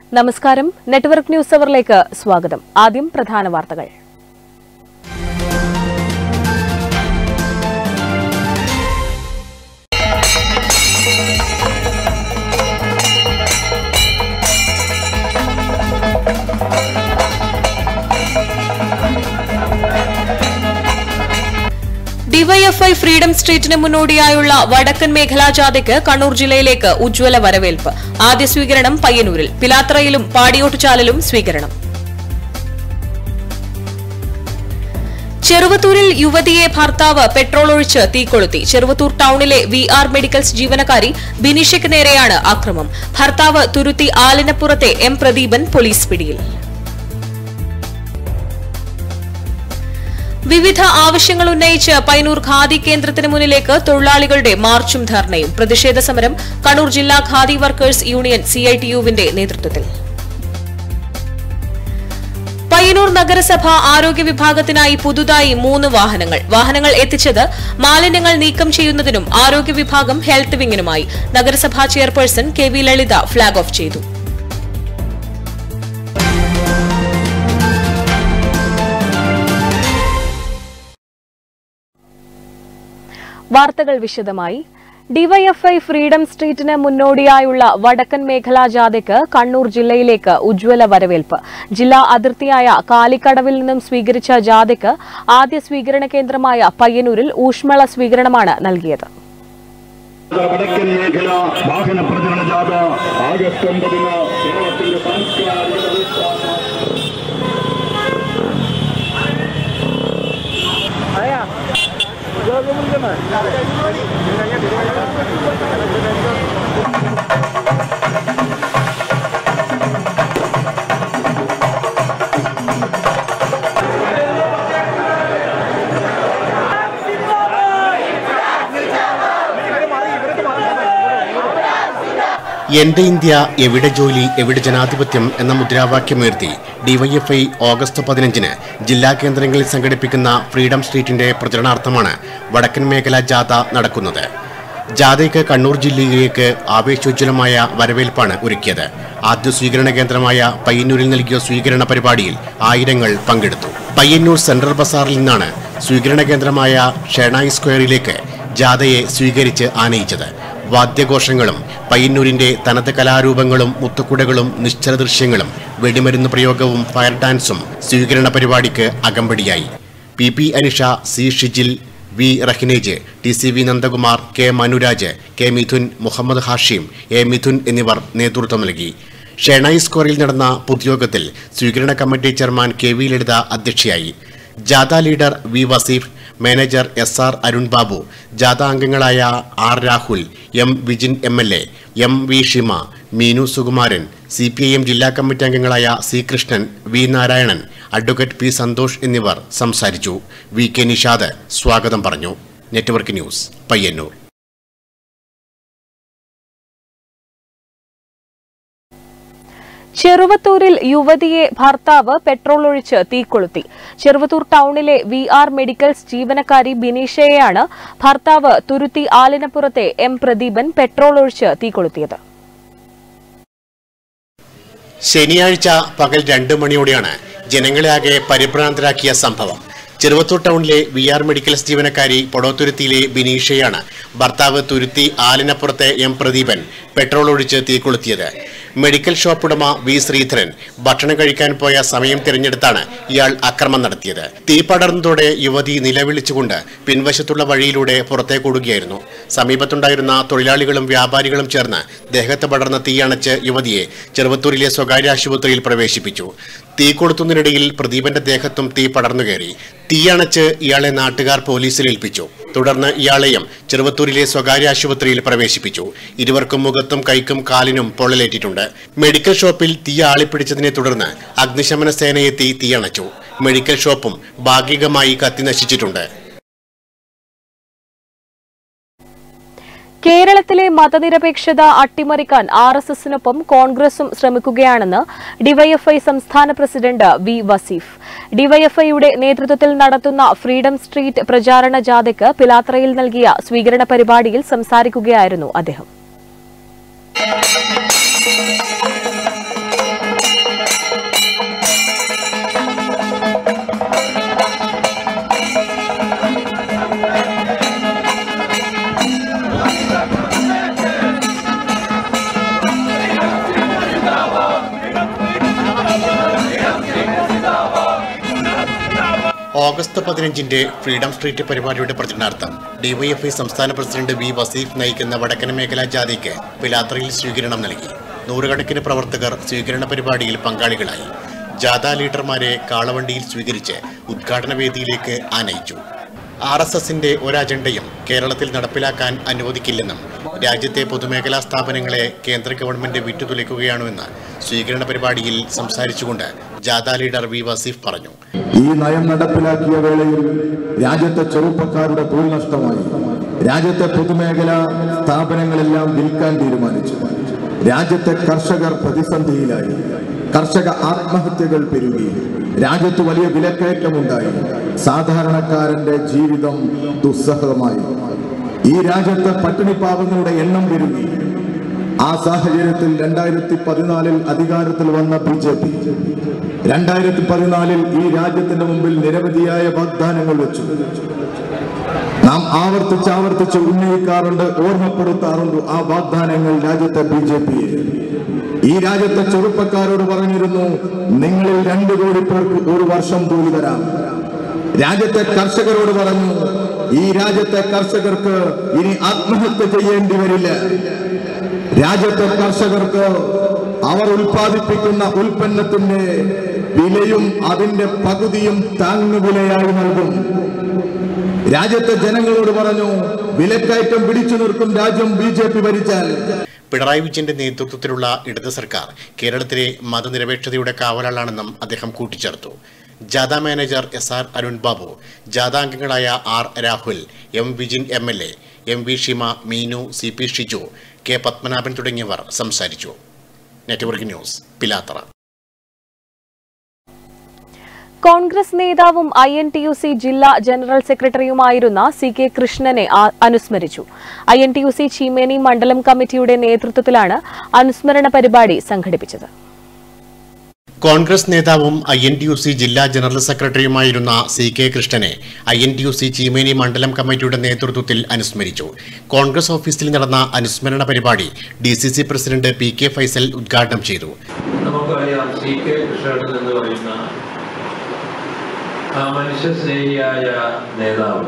നമസ്കാരം network news അവറിലേക്ക് സ്വാഗതം ആദ്യം പ്രധാന വാർത്തകൾ ഡിവൈഎഫ്ഐ ഫ്രീഡം സ്ട്രീറ്റിന് മുന്നോടിയായുള്ള വടക്കൻ മേഖലാ ജാഥയ്ക്ക് കണ്ണൂർ ജില്ലയിലേക്ക് ഉജ്ജ്വല വരവേൽപ്പ് ആദ്യ സ്വീകരണം പയ്യന്നൂരിൽ പിലാത്രയിലും പാടിയോട്ടുചാലിലും സ്വീകരണം ചെറുവത്തൂരിൽ യുവതിയെ ഭർത്താവ് പെട്രോൾ ഒഴിച്ച് തീകൊളുത്തി ചെറുവത്തൂർ ടൌണിലെ വി ആർ മെഡിക്കൽസ് ജീവനക്കാരി ബിനിഷയ്ക്ക് നേരെയാണ് ആക്രമം ഭർത്താവ് തുരുത്തി ആലിനപ്പുറത്തെ എം പ്രദീപൻ പോലീസ് പിടിയിൽ വിവിധ ആവശ്യങ്ങൾ ഉന്നയിച്ച് പൈനൂർ ഖാദി കേന്ദ്രത്തിന് മുന്നിലേക്ക് തൊഴിലാളികളുടെ മാർച്ചും ധർണയും പ്രതിഷേധ സമരം കണ്ണൂർ ജില്ലാ ഖാദി വർക്കേഴ്സ് യൂണിയൻ സിഐടിയുവിന്റെ നേതൃത്വത്തിൽ പയ്യന്നൂർ നഗരസഭ ആരോഗ്യ വിഭാഗത്തിനായി പുതുതായി മൂന്ന് വാഹനങ്ങൾ വാഹനങ്ങൾ എത്തിച്ചത് മാലിന്യങ്ങൾ നീക്കം ചെയ്യുന്നതിനും ആരോഗ്യ വിഭാഗം ഹെൽത്ത് വിങ്ങിനുമായി നഗരസഭാ chairperson K V Lalitha flag off ചെയ്തു വാർത്തകൾ വിശദമായി ഡിവൈഎഫ്ഐ ഫ്രീഡം സ്ട്രീറ്റിന് മുന്നോടിയായുള്ള വടക്കൻ മേഖലാ ജാഥയ്ക്ക് കണ്ണൂർ ജില്ലയിലേക്ക് ഉജ്ജ്വല വരവേൽപ്പ് ജില്ലാ അതിർത്തിയായ കാലിക്കടവിൽ നിന്നും സ്വീകരിച്ച ജാഥയ്ക്ക് ആദ്യ സ്വീകരണ കേന്ദ്രമായ പയ്യന്നൂരിൽ ഊഷ്മള സ്വീകരണമാണ് നൽകിയത് വടക്കൻ മേഖല വാഹന പ്രചരണ ജാഥ ആഗസ്റ്റ് ഒമ്പതിന് കേരളത്തിന്റെ സാംസ്കാരിക എന്റെ ഇന്ത്യ എവിടെ ജോലി എവിടെ ജനാധിപത്യം എന്ന മുദ്രാവാക്യമുയർത്തി ഡിവൈഎഫ്ഐ ഓഗസ്റ്റ് പതിനഞ്ചിന് ജില്ലാ കേന്ദ്രങ്ങളിൽ സംഘടിപ്പിക്കുന്ന ഫ്രീഡം സ്ട്രീറ്റിന്റെ പ്രചരണാർത്ഥമാണ് വടക്കൻ മേഖല ജാഥ നടക്കുന്നത് ജാഥയ്ക്ക് കണ്ണൂർ ജില്ലയിലേക്ക് ആവേശോജ്വലമായ വരവേൽപ്പാണ് ഒരുക്കിയത് ആദ്യ സ്വീകരണ കേന്ദ്രമായ പയ്യന്നൂരിൽ നൽകിയ സ്വീകരണ പരിപാടിയിൽ ആയിരങ്ങൾ പങ്കെടുത്തു പയ്യന്നൂർ സെൻട്രൽ ബസാറിൽ നിന്നാണ് സ്വീകരണ കേന്ദ്രമായ ഷെണായി സ്ക്വയറിലേക്ക് ജാഥയെ സ്വീകരിച്ച് ആനയിച്ചത് വാദ്യഘോഷങ്ങളും പയ്യന്നൂരിന്റെ തനത് കലാരൂപങ്ങളും മുത്തുക്കുടകളും നിശ്ചല ദൃശ്യങ്ങളും വെടിമരുന്ന് പ്രയോഗവും ഫയർ ഡാൻസും സ്വീകരണ പരിപാടിക്ക് അകമ്പടിയായി P P Anisha C Shijil V റഹിനേജ് T C V Nandakumar K Manuraj K Midhun Muhammad Hashim A Midhun എന്നിവർ നേതൃത്വം നൽകി ഷെണായി സ്ക്വയറിൽ നടന്ന പൊതുയോഗത്തിൽ സ്വീകരണ committee chairman K V Lalitha അധ്യക്ഷയായി ജാഥ leader V Vaseef manager S R Arun Babu ജാഥ അംഗങ്ങളായ R Rahul M Vijin M L A M V Shima Meenu Sukumaran C P I M ജില്ലാ കമ്മിറ്റി അംഗങ്ങളായ C Krishnan V Narayanan advocate P Santhosh എന്നിവർ സംസാരിച്ചു വി കെ നിഷാദ് സ്വാഗതം പറഞ്ഞു നെറ്റ്വർക്ക് ന്യൂസ് പയ്യന്നൂർ ചെറുവത്തൂരിൽ യുവതിയെ ഭർത്താവ് പെട്രോൾ ഒഴിച്ച് തീകൊളുത്തി ചെറുവത്തൂർ ടൌണിലെ വി ആർ മെഡിക്കൽസ് ജീവനക്കാരി ബിനീഷയെയാണ് ഭർത്താവ് തുരുത്തി ആലിനപ്പുറത്തെ എം പ്രദീപൻ പെട്രോൾ ഒഴിച്ച് തീകൊളുത്തിയത് ശനിയാഴ്ച പകൽ രണ്ട് മണിയോടെയാണ് ജനങ്ങളെ ആകെ പരിഭ്രാന്തരാക്കിയ സംഭവം ചെറുവത്തൂർ ടൗണിലെ വി ആർ മെഡിക്കൽസ് ജീവനക്കാരി പൊടോത്തുരുത്തിയിലെ ബിനീഷയാണ് ഭർത്താവ് തുരുത്തി ആലിനപ്പുറത്തെ എം പ്രദീപൻ പെട്രോൾ ഒഴിച്ച് തീകൊളുത്തിയത് മെഡിക്കൽ ഷോപ്പ് ഉടമ വി ശ്രീധരൻ ഭക്ഷണം കഴിക്കാൻ പോയ സമയം തിരഞ്ഞെടുത്താണ് ഇയാൾ അക്രമം നടത്തിയത് തീ പടർന്നതോടെ യുവതി നിലവിളിച്ചുകൊണ്ട് പിൻവശത്തുള്ള വഴിയിലൂടെ പുറത്തേക്കോടുകയായിരുന്നു സമീപത്തുണ്ടായിരുന്ന തൊഴിലാളികളും വ്യാപാരികളും ചേർന്ന് ദേഹത്ത് പടർന്ന തീയണച്ച് യുവതിയെ ചെറുവത്തൂരിലെ സ്വകാര്യ ആശുപത്രിയിൽ പ്രവേശിപ്പിച്ചു തീ കൊളുത്തുന്നതിനിടയിൽ പ്രദീപന്റെ ദേഹത്തും തീ പടർന്നു കയറി തീയണച്ച് ഇയാളെ നാട്ടുകാർ പോലീസിൽ ഏൽപ്പിച്ചു തുടർന്ന് ഇയാളെയും ചെറുവത്തൂരിലെ സ്വകാര്യ ആശുപത്രിയിൽ പ്രവേശിപ്പിച്ചു ഇരുവർക്കും മുഖത്തും കൈക്കും കാലിനും പൊള്ളലേറ്റിട്ടുണ്ട് മെഡിക്കൽ ഷോപ്പിൽ തീ ആളിപ്പിടിച്ചതിനെ തുടർന്ന് അഗ്നിശമന സേനയെത്തി തീയണച്ചു മെഡിക്കൽ ഷോപ്പും ഭാഗികമായി കത്തി നശിച്ചിട്ടുണ്ട് കേരളത്തിലെ മതനിരപേക്ഷത അട്ടിമറിക്കാൻ ആർ എസ് എസിനൊപ്പം കോൺഗ്രസും ശ്രമിക്കുകയാണെന്ന് ഡിവൈഎഫ്ഐ സംസ്ഥാന പ്രസിഡന്റ് വി വസീഫ് ഡിവൈഎഫ്ഐയുടെ നേതൃത്വത്തിൽ നടത്തുന്ന ഫ്രീഡം സ്ട്രീറ്റ് പ്രചാരണ ജാഥയ്ക്ക് പിലാത്രയിൽ നൽകിയ സ്വീകരണ പരിപാടിയിൽ സംസാരിക്കുകയായിരുന്നു അദ്ദേഹം ഓഗസ്റ്റ് പതിനഞ്ചിന്റെ ഫ്രീഡം സ്ട്രീറ്റ് പരിപാടിയുടെ പ്രചരണാർത്ഥം ഡിവൈഎഫ്ഐ സംസ്ഥാന പ്രസിഡന്റ് വി വസീഫ് നയിക്കുന്ന വടക്കൻ മേഖലാ ജാഥയ്ക്ക് പിലാത്രയിൽ സ്വീകരണം നൽകി നൂറുകണക്കിന് പ്രവർത്തകർ സ്വീകരണ പരിപാടിയിൽ പങ്കാളികളായി ജാഥ ലീഡർമാരെ കാളവണ്ടിയിൽ സ്വീകരിച്ച് ഉദ്ഘാടന വേദിയിലേക്ക് ആനയിച്ചു ആർ എസ് എസിന്റെ ഒരജണ്ടയും കേരളത്തിൽ നടപ്പിലാക്കാൻ അനുവദിക്കില്ലെന്നും രാജ്യത്തെ പൊതുമേഖലാ സ്ഥാപനങ്ങളെ കേന്ദ്ര ഗവൺമെന്റ് വിട്ടുതുലയ്ക്കുകയാണെന്ന് സ്വീകരണ പരിപാടിയിൽ സംസാരിച്ചുകൊണ്ട് ജാഥ ലീഡർ വി വസീഫ് പറഞ്ഞു ഈ നയം നടപ്പിലാക്കിയ വേളയിൽ രാജ്യത്തെ ചെറുപ്പക്കാരുടെ തൊഴിൽ നഷ്ടമായി രാജ്യത്തെ പൊതുമേഖല സ്ഥാപനങ്ങളെല്ലാം വിൽക്കാൻ തീരുമാനിച്ചു രാജ്യത്തെ കർഷകർ പ്രതിസന്ധിയിലായി കർഷക ആത്മഹത്യകൾ പെരുകി രാജ്യത്ത് വലിയ വിലക്കയറ്റമുണ്ടായി സാധാരണക്കാരന്റെ ജീവിതം ദുസ്സഹമായി ഈ രാജ്യത്തെ പട്ടിണിപ്പാവങ്ങളുടെ എണ്ണം പെരുകി ആ സാഹചര്യത്തിൽ രണ്ടായിരത്തി പതിനാലിൽ അധികാരത്തിൽ വന്ന ബി ജെ പി രണ്ടായിരത്തി പതിനാലിൽ ഈ രാജ്യത്തിന്റെ മുമ്പിൽ നിരവധിയായ വാഗ്ദാനങ്ങൾ വെച്ചു നാം ആവർത്തിച്ച് ആവർത്തിച്ച് ഉന്നയിക്കാറുണ്ട് ഓർമ്മപ്പെടുത്താറുണ്ട് ആ വാഗ്ദാനങ്ങൾ രാജ്യത്തെ ബി ജെ പിയെ ഈ രാജ്യത്തെ ചെറുപ്പക്കാരോട് പറഞ്ഞിരുന്നു നിങ്ങളിൽ രണ്ടു കോടി പേർക്ക് ഒരു വർഷം കൂലി തരാം രാജ്യത്തെ കർഷകരോട് പറഞ്ഞു ഈ രാജ്യത്തെ കർഷകർക്ക് ഇനി ആത്മഹത്യ ചെയ്യേണ്ടി വരില്ല രാജ്യത്തെ കർഷകർക്ക് അവർ ഉൽപ്പാദിപ്പിക്കുന്ന ഉൽപ്പന്നത്തിന്റെ വിലയും അതിന്റെ പകുതിയും താങ്ങുവിലയായി നൽകും രാജ്യത്തെ ജനങ്ങളോട് പറഞ്ഞു വിലക്കയറ്റം പിടിച്ചു നിർത്തും രാജ്യം ബി ജെ പി ഭരിച്ചാൽ പിണറായി വിജയന്റെ നേതൃത്വത്തിലുള്ള ഇടത് സർക്കാർ കേരളത്തിലെ മതനിരപേക്ഷതയുടെ കാവലാളാണെന്നും അദ്ദേഹം കൂട്ടിച്ചേർത്തു ജാഥ manager S R Arun Babu ജാഥാംഗങ്ങളായ R Rahul M Vijin M L A M V Shima Meenu C P Shiju K Padmanabhan തുടങ്ങിയവർ സംസാരിച്ചു നെറ്റ്വർക്ക് ന്യൂസ് പിലാത്തറ കോൺഗ്രസ് നേതാവും I N T U C ജില്ലാ ജനറൽ സെക്രട്ടറിയുമായിരുന്ന സി കെ കൃഷ്ണനെ ആ- അനുസ്മരിച്ചു I N T U C Cheemeni മണ്ഡലം കമ്മിറ്റിയുടെ നേതൃത്വത്തിലാണ് അനുസ്മരണ പരിപാടി സംഘടിപ്പിച്ചത് കോൺഗ്രസ് നേതാവും I N T U C ജില്ലാ ജനറൽ സെക്രട്ടറിയുമായിരുന്ന സി കെ കൃഷ്ണനെ I N T U C Cheemeni മണ്ഡലം കമ്മിറ്റിയുടെ നേതൃത്വത്തിൽ അനുസ്മരിച്ചു കോൺഗ്രസ് ഓഫീസിൽ നടന്ന അനുസ്മരണ പരിപാടി D C C president P K Faisal ഉദ്ഘാടനം ചെയ്തു നമുക്കറിയാം സി കെ കൃഷ്ണൻ എന്ന് പറയുന്ന ആ മനുഷ്യസ്നേഹിയായ നേതാവ്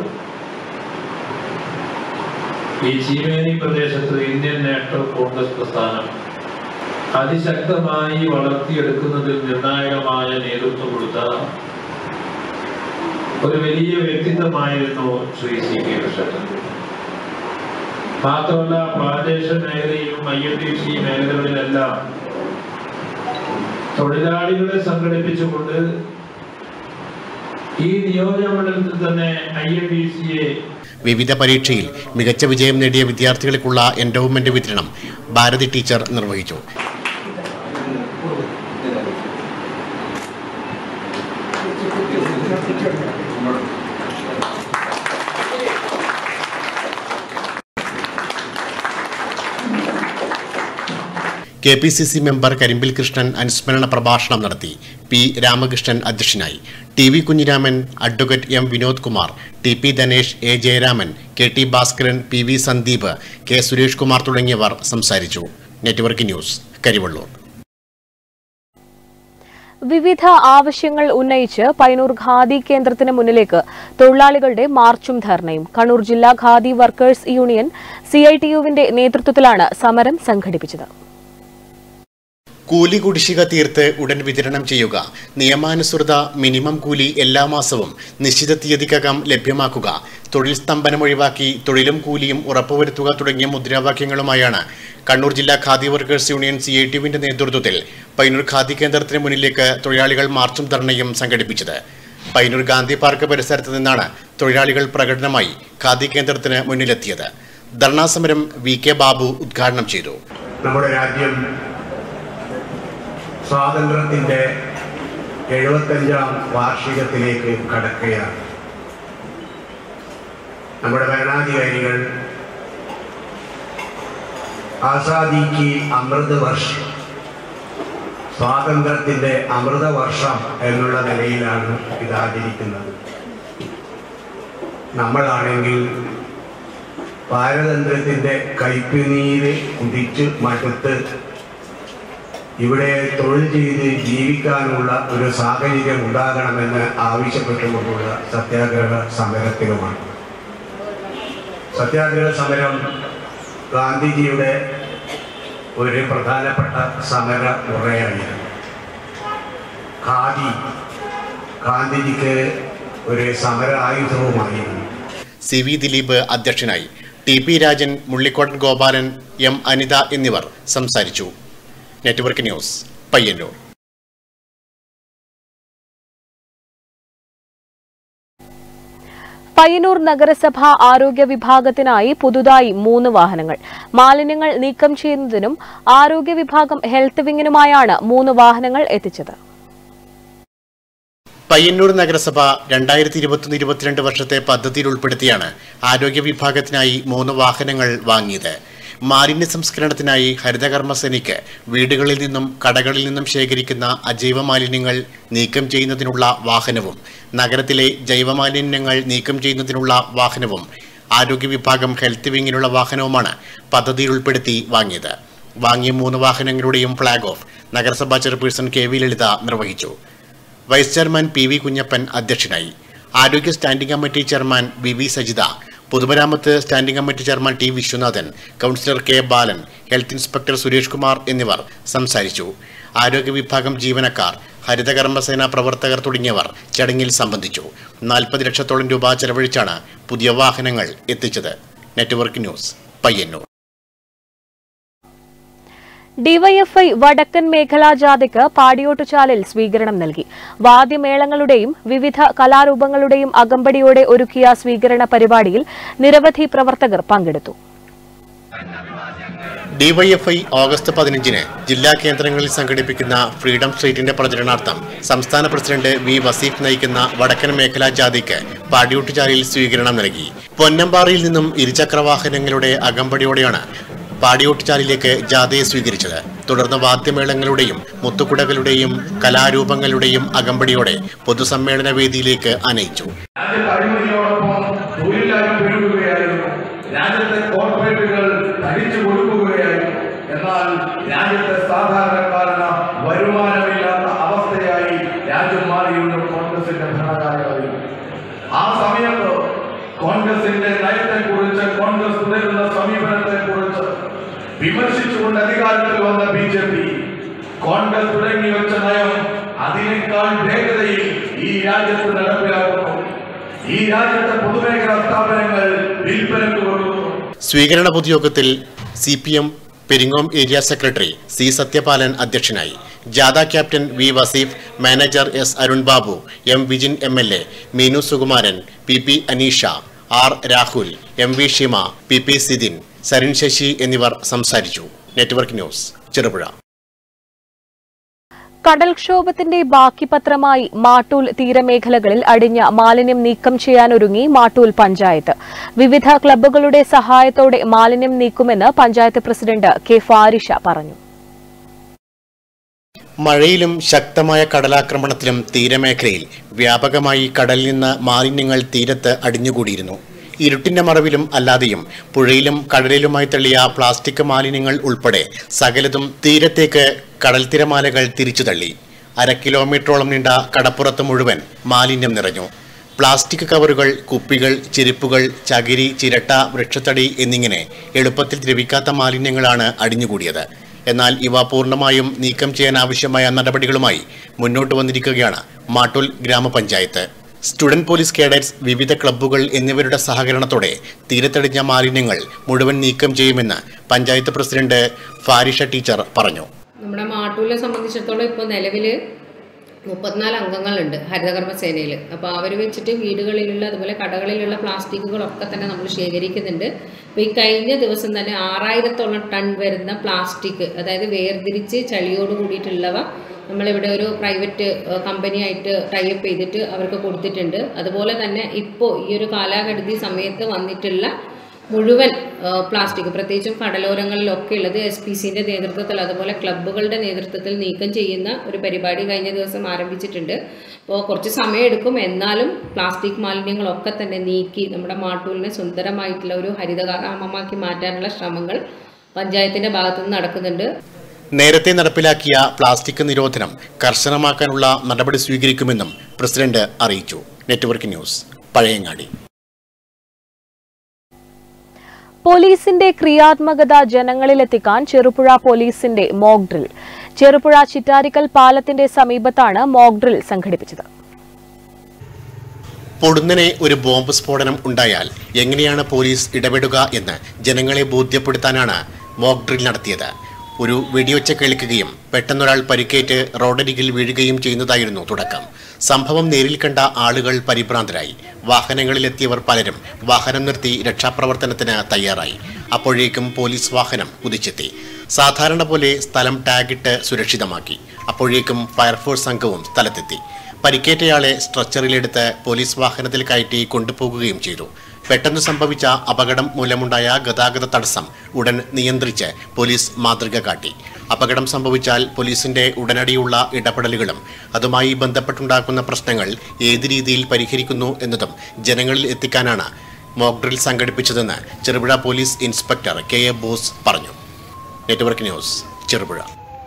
ഈ ചീമേനി പ്രദേശത്ത് ഇന്ത്യൻ നാഷണൽ കോൺഗ്രസ് പ്രസ്ഥാനം അതിശക്തമായി വളർത്തിയെടുക്കുന്നതിൽ നിർണായകമായ നേതൃത്വം കൊടുത്ത ഒരു വലിയ വ്യക്തിത്വമായിരുന്നു ശ്രീ സി കെ കൃഷ്ണൻ മാത്രമല്ല പ്രാദേശിക മേഖലയിലും ഐ എൻ ടി സി മേഖലകളിലെല്ലാം തൊഴിലാളികളെ സംഘടിപ്പിച്ചുകൊണ്ട് ഈ നിയോജകമണ്ഡലത്തിൽ തന്നെ ഐ എൻ ഡി സിയെ വിവിധ പരീക്ഷയിൽ മികച്ച വിജയം നേടിയ വിദ്യാർത്ഥികൾക്കുള്ള എൻഡോവ്മെന്റ് വിതരണം ഭാരതി ടീച്ചർ നിർവഹിച്ചു K P C C member Karimbil Krishnan അനുസ്മരണ പ്രഭാഷണം നടത്തി പി രാമകൃഷ്ണൻ അധ്യക്ഷനായി T V Kunhiraman advocate M Vinod Kumar T P Dhanesh A Jayaraman K T Bhaskaran P V Sandeep K Suresh Kumar തുടങ്ങിയവർ സംസാരിച്ചു നെറ്റ്വർക്ക് ന്യൂസ് കരിവള്ളൂർ വിവിധ ആവശ്യങ്ങൾ ഉന്നയിച്ച് പൈനൂർ ഖാദി കേന്ദ്രത്തിന് മുന്നിലേക്ക് തൊഴിലാളികളുടെ മാർച്ചും ധർണയും കണ്ണൂർ ജില്ലാ khadi workers union C I T യുവിന്റെ നേതൃത്വത്തിലാണ് സമരം സംഘടിപ്പിച്ചത് കൂലി കുടിശ്ശിക തീർത്ത് ഉടൻ വിതരണം ചെയ്യുക നിയമാനുസൃത മിനിമം കൂലി എല്ലാ മാസവും നിശ്ചിത തീയതിക്കകം ലഭ്യമാക്കുക തൊഴിൽ സ്തംഭനം ഒഴിവാക്കി തൊഴിലും കൂലിയും ഉറപ്പുവരുത്തുക തുടങ്ങിയ മുദ്രാവാക്യങ്ങളുമായാണ് കണ്ണൂർ ജില്ലാ khadi workers union C I ടിയുവിന്റെ നേതൃത്വത്തിൽ പൈനൂർ ഖാദി കേന്ദ്രത്തിന് മുന്നിലേക്ക് തൊഴിലാളികൾ മാർച്ചും ധർണയും സംഘടിപ്പിച്ചത് പൈനൂർ ഗാന്ധി പാർക്ക് പരിസരത്ത് നിന്നാണ് തൊഴിലാളികൾ പ്രകടനമായി ഖാദി കേന്ദ്രത്തിന് മുന്നിലെത്തിയത് ധർണാ സമരം വി കെ ബാബു ഉദ്ഘാടനം ചെയ്തു നമ്മുടെ രാജ്യം സ്വാതന്ത്ര്യത്തിൻ്റെ എഴുപത്തഞ്ചാം വാർഷികത്തിലേക്ക് കടക്കുകയാണ് നമ്മുടെ ഭരണാധികാരികൾ ആസാദിക്ക് അമൃത് വർഷം സ്വാതന്ത്ര്യത്തിൻ്റെ അമൃത വർഷം എന്നുള്ള നിലയിലാണ് ഇത് ആചരിക്കുന്നത് നമ്മളാണെങ്കിൽ പാരതന്ത്ര്യത്തിൻ്റെ കയ്പുനീര് കുടിച്ച് മടുത്ത് ഇവിടെ തൊഴിൽ ചെയ്ത് ജീവിക്കാനുള്ള ഒരു സാഹചര്യം ഉണ്ടാകണമെന്ന് ആവശ്യപ്പെട്ടുകൊണ്ടുള്ള സത്യാഗ്രഹ സമരത്തിലുമാണ് സത്യാഗ്രഹ സമരം ഗാന്ധിജിയുടെ ഒരു പ്രധാനപ്പെട്ട സമര മുറയായിരുന്നു ഖാദി ഗാന്ധിജിക്ക് ഒരു സമര ആയുധവുമായിരുന്നു സി വി ദിലീപ് അധ്യക്ഷനായി T P Rajan Mullikkottan Gopalan M Anitha എന്നിവർ സംസാരിച്ചു നെറ്റ്വർക്ക് ന്യൂസ് പയ്യന്നൂർ പയ്യന്നൂർ നഗരസഭ ആരോഗ്യ വിഭാഗത്തിനായി പുതുതായി മൂന്ന് വാഹനങ്ങൾ മാലിന്യങ്ങൾ നീക്കം ചെയ്യുന്നതിനും ആരോഗ്യ വിഭാഗം ഹെൽത്ത് വിങ്ങിനുമായാണ് മൂന്ന് വാഹനങ്ങൾ എത്തിച്ചത് പയ്യന്നൂർ നഗരസഭ രണ്ടായിരത്തി ഇരുപത്തൊന്ന് ഇരുപത്തിരണ്ട് വർഷത്തെ പദ്ധതിയിൽ ഉൾപ്പെടുത്തിയാണ് ആരോഗ്യ വിഭാഗത്തിനായി മൂന്ന് വാഹനങ്ങൾ വാങ്ങിയത് മാലിന്യ സംസ്കരണത്തിനായി ഹരിതകർമ്മസേനയ്ക്ക് വീടുകളിൽ നിന്നും കടകളിൽ നിന്നും ശേഖരിക്കുന്ന അജൈവ മാലിന്യങ്ങൾ നീക്കം ചെയ്യുന്നതിനുള്ള വാഹനവും നഗരത്തിലെ ജൈവമാലിന്യങ്ങൾ നീക്കം ചെയ്യുന്നതിനുള്ള വാഹനവും ആരോഗ്യ വിഭാഗം ഹെൽത്ത് വിങ്ങിനുള്ള വാഹനവുമാണ് പദ്ധതിയിൽ ഉൾപ്പെടുത്തി വാങ്ങിയത് വാങ്ങിയ മൂന്ന് വാഹനങ്ങളുടെയും ഫ്ളാഗ് ഓഫ് നഗരസഭാ ചെയർപേഴ്സൺ കെ വി ലളിത നിർവഹിച്ചു vice chairman P V Kunhappan അധ്യക്ഷനായി ആരോഗ്യ standing committee chairman V V Sajitha പൊതുമരാമത്ത് standing committee chairman T Viswanathan councillor K Balan health inspector Suresh Kumar എന്നിവർ സംസാരിച്ചു ആരോഗ്യ വിഭാഗം ജീവനക്കാർ ഹരിതകർമ്മസേന പ്രവർത്തകർ തുടങ്ങിയവർ ചടങ്ങിൽ സംബന്ധിച്ചു നാൽപ്പത് ലക്ഷത്തോളം രൂപ ചെലവഴിച്ചാണ് പുതിയ വാഹനങ്ങൾ എത്തിച്ചത് നെറ്റ്വർക്ക് ന്യൂസ് പയ്യന്നൂർ ഡിവൈഎഫ്ഐ വടക്കൻ മേഖലാ ജാഥയ്ക്ക് പാടിയോട്ടുചാലിൽ സ്വീകരണം നൽകി വാദ്യമേളങ്ങളുടെയും വിവിധ കലാരൂപങ്ങളുടെയും അകമ്പടിയോടെ ഒരുക്കിയ സ്വീകരണ പരിപാടിയിൽ നിരവധി പ്രവർത്തകർ പങ്കെടുത്തു ഡിവൈഎഫ്ഐ ഓഗസ്റ്റ് പതിനഞ്ചിന് ജില്ലാ കേന്ദ്രങ്ങളിൽ സംഘടിപ്പിക്കുന്ന ഫ്രീഡം സ്ട്രീറ്റിന്റെ പ്രചരണാർത്ഥം സംസ്ഥാന പ്രസിഡന്റ് വി വസീഫ് നയിക്കുന്ന വടക്കൻ മേഖലാ ജാഥയ്ക്ക് പാടിയൂട്ടുചാലിൽ സ്വീകരണം നൽകി പൊന്നമ്പാറയിൽ നിന്നും ഇരുചക്രവാഹനങ്ങളുടെ അകമ്പടിയോടെയാണ് പാടിയോട്ടുചാലിലേക്ക് ജാഥയെ സ്വീകരിച്ചത് തുടർന്ന് വാദ്യമേളങ്ങളുടെയും മുത്തുകുടകളുടെയും കലാരൂപങ്ങളുടെയും അകമ്പടിയോടെ പൊതുസമ്മേളന വേദിയിലേക്ക് അനയിച്ചു രാജ്യത്തെ അഴിമതിയോടൊപ്പം തൊഴിലായി പെരുകുകയായിരുന്നു രാജ്യത്തെ കോർപ്പറേറ്റുകൾ തടിച്ചു കൊടുക്കുകയായിരുന്നു എന്നാൽ രാജ്യത്തെ സാധാരണക്കാരന് വരുമാനമില്ലാത്ത അവസ്ഥയായി രാജ്യം മാറിയിരുന്നു കോൺഗ്രസിന്റെ ഭരണകാലങ്ങളിൽ ആ സമയത്ത് കോൺഗ്രസിന്റെ നയത്തെക്കുറിച്ച് കോൺഗ്രസ് തുടരുന്ന സമീപനത്തെക്കുറിച്ച് വിമർശിച്ചുകൊണ്ട് അധികാരത്തിൽ വന്ന ബി ജെ പി കോൺഗ്രസ് തുടങ്ങി വെച്ച നയം അതിനേക്കാൾ വേഗതയിൽ ഈ രാജ്യത്ത് നടപ്പിലാക്കുന്നു ഈ രാജ്യത്തെ പൊതുമേഖലാ സ്ഥാപനങ്ങൾ വിൽപ്പനക്ക് കൊടുക്കുന്നു സ്വീകരണ പൊതുയോഗത്തിൽ C P M Peringome area secretary C Sathyapalan അധ്യക്ഷനായി ജാഥ captain V Vaseef manager S Arun Babu M Vijin M L A Meenu Sukumaran P P Aneesha R Rahul M V Shima P P Sidin Sarin Sasi എന്നിവർ സംസാരിച്ചു നെറ്റ്വർക്ക് ന്യൂസ് ചെറുപുഴ കടൽക്ഷോഭത്തിന്റെ ബാക്കി പത്രമായി മാട്ടൂൽ തീരമേഖലകളിൽ അടിഞ്ഞ മാലിന്യം നീക്കം ചെയ്യാനൊരുങ്ങി മാട്ടൂൽ പഞ്ചായത്ത് വിവിധ ക്ലബ്ബുകളുടെ സഹായത്തോടെ മാലിന്യം നീക്കുമെന്ന് പഞ്ചായത്ത് പ്രസിഡന്റ് കെ ഫാരിഷ പറഞ്ഞു മഴയിലും ശക്തമായ കടലാക്രമണത്തിലും തീരമേഖലയിൽ വ്യാപകമായി കടലിൽ നിന്ന് മാലിന്യങ്ങൾ തീരത്ത് അടിഞ്ഞുകൂടിയിരുന്നു ഇരുട്ടിന്റെ മറവിലും അല്ലാതെയും പുഴയിലും കടലിലുമായി തള്ളിയ പ്ലാസ്റ്റിക് മാലിന്യങ്ങൾ ഉൾപ്പെടെ സകലതും തീരത്തേക്ക് കടൽ തിരമാലകൾ തിരിച്ചു തള്ളി അര കിലോമീറ്ററോളം നീണ്ട കടപ്പുറത്ത് മുഴുവൻ മാലിന്യം നിറഞ്ഞു പ്ലാസ്റ്റിക് കവറുകൾ കുപ്പികൾ ചെരുപ്പുകൾ ചകിരി ചിരട്ട വൃക്ഷത്തടി എന്നിങ്ങനെ എളുപ്പത്തിൽ ദ്രവിക്കാത്ത മാലിന്യങ്ങളാണ് അടിഞ്ഞുകൂടിയത് എന്നാൽ ഇവ പൂർണ്ണമായും നീക്കം ചെയ്യാൻ ആവശ്യമായ നടപടികളുമായി മുന്നോട്ട് വന്നിരിക്കുകയാണ് മാട്ടൂൽ ഗ്രാമപഞ്ചായത്ത് സ്റ്റുഡന്റ് പോലീസ് കേഡറ്റ്സ് വിവിധ ക്ലബ്ബുകൾ എന്നിവരുടെ സഹകരണത്തോടെ തീരത്തടിഞ്ഞ മാലിന്യങ്ങൾ മുഴുവൻ നീക്കം ചെയ്യുമെന്ന് പഞ്ചായത്ത് പ്രസിഡന്റ് ഫാരിഷ ടീച്ചർ പറഞ്ഞു നമ്മുടെ മാട്ടൂലിനെ സംബന്ധിച്ചിടത്തോളം ഇപ്പോൾ നിലവിൽ മുപ്പത്തിനാല് അംഗങ്ങളുണ്ട് ഹരിതകർമ്മ സേനയിൽ അപ്പോൾ അവർ വെച്ചിട്ട് വീടുകളിലുള്ള അതുപോലെ കടകളിലുള്ള പ്ലാസ്റ്റിക്കുകളൊക്കെ തന്നെ നമ്മൾ ശേഖരിക്കുന്നുണ്ട് അപ്പോൾ ഈ കഴിഞ്ഞ ദിവസം തന്നെ ആറായിരത്തോളം ടൺ വരുന്ന പ്ലാസ്റ്റിക് അതായത് വേർതിരിച്ച് ചളിയോട് കൂടിയിട്ടുള്ളവ നമ്മളിവിടെ ഒരു പ്രൈവറ്റ് കമ്പനിയായിട്ട് ടൈപ്പ് ചെയ്തിട്ട് അവർക്ക് കൊടുത്തിട്ടുണ്ട് അതുപോലെ തന്നെ ഇപ്പോൾ ഈ ഒരു കാലാകടുതി സമയത്ത് വന്നിട്ടുള്ള മുഴുവൻ ആ, പ്ലാസ്റ്റിക് പ്രത്യേകിച്ചും കടലോരങ്ങളിലൊക്കെ ഉള്ളത് എസ് പി സിൻ്റെ നേതൃത്വത്തിൽ അതുപോലെ ക്ലബ്ബുകളുടെ നേതൃത്വത്തിൽ നീക്കം ചെയ്യുന്ന ഒരു പരിപാടി കഴിഞ്ഞ ദിവസം ആരംഭിച്ചിട്ടുണ്ട് അപ്പോൾ കുറച്ച് സമയമെടുക്കും എന്നാലും പ്ലാസ്റ്റിക് മാലിന്യങ്ങളൊക്കെ തന്നെ നീക്കി നമ്മുടെ മാട്ടൂലിനെ സുന്ദരമായിട്ടുള്ള ഒരു ഹരിതഗ്രാമമാക്കി മാറ്റാനുള്ള ശ്രമങ്ങൾ പഞ്ചായത്തിൻ്റെ ഭാഗത്തുനിന്ന് നടക്കുന്നുണ്ട് നേരത്തെ നടപ്പിലാക്കിയ പ്ലാസ്റ്റിക് നിരോധനം കർശനമാക്കാനുള്ള നടപടി സ്വീകരിക്കുമെന്നും പ്രസിഡന്റ് അറിയിച്ചു നെറ്റ്വർക്ക് ന്യൂസ് പഴയങ്ങാടി പോലീസിന്റെ ക്രിയാത്മകത ജനങ്ങളിലെത്തിക്കാൻ ചെറുപുഴ പോലീസിന്റെ മോക്ക് ഡ്രിൽ ചെറുപുഴ ചിറ്റാരിക്കൽ പാലത്തിന്റെ സമീപത്താണ് മോക്ക് ഡ്രിൽ സംഘടിപ്പിച്ചത് പൊടുന്നനെ ഒരു ബോംബ് സ്ഫോടനം ഉണ്ടായാൽ എങ്ങനെയാണ് പോലീസ് ഇടപെടുക എന്ന് ജനങ്ങളെ ബോധ്യപ്പെടുത്താനാണ് മോക്ക് ഡ്രിൽ നടത്തിയത് ഒരു വെടിയൊച്ച കേൾക്കുകയും പെട്ടെന്നൊരാൾ പരിക്കേറ്റ് റോഡരികിൽ വീഴുകയും ചെയ്യുന്നതായിരുന്നു തുടക്കം സംഭവം നേരിൽ കണ്ട ആളുകൾ പരിഭ്രാന്തരായി വാഹനങ്ങളിലെത്തിയവർ പലരും വാഹനം നിർത്തി രക്ഷാപ്രവർത്തനത്തിന് തയ്യാറായി അപ്പോഴേക്കും പോലീസ് വാഹനം കുതിച്ചെത്തി സാധാരണ പോലെ സ്ഥലം ടാഗിട്ട് സുരക്ഷിതമാക്കി അപ്പോഴേക്കും ഫയർഫോഴ്സ് സംഘവും സ്ഥലത്തെത്തി പരിക്കേറ്റയാളെ സ്ട്രെച്ചറിലെടുത്ത് പോലീസ് വാഹനത്തിൽ കയറ്റി കൊണ്ടുപോകുകയും ചെയ്തു പെട്ടെന്ന് സംഭവിച്ച അപകടം മൂലമുണ്ടായ ഗതാഗത തടസ്സം ഉടൻ നിയന്ത്രിച്ച് പോലീസ് മാതൃക കാട്ടി അപകടം സംഭവിച്ചാൽ പോലീസിന്റെ ഉടനടിയുള്ള ഇടപെടലുകളും അതുമായി ബന്ധപ്പെട്ടുണ്ടാക്കുന്ന പ്രശ്നങ്ങൾ ഏത് രീതിയിൽ പരിഹരിക്കുന്നു എന്നതും ജനങ്ങളിൽ എത്തിക്കാനാണ് മോക്ക് ഡ്രിൽ സംഘടിപ്പിച്ചതെന്ന് Cherupuzha police inspector K A Bose പറഞ്ഞു നെറ്റ്വർക്ക് ന്യൂസ് ചെറുപുഴ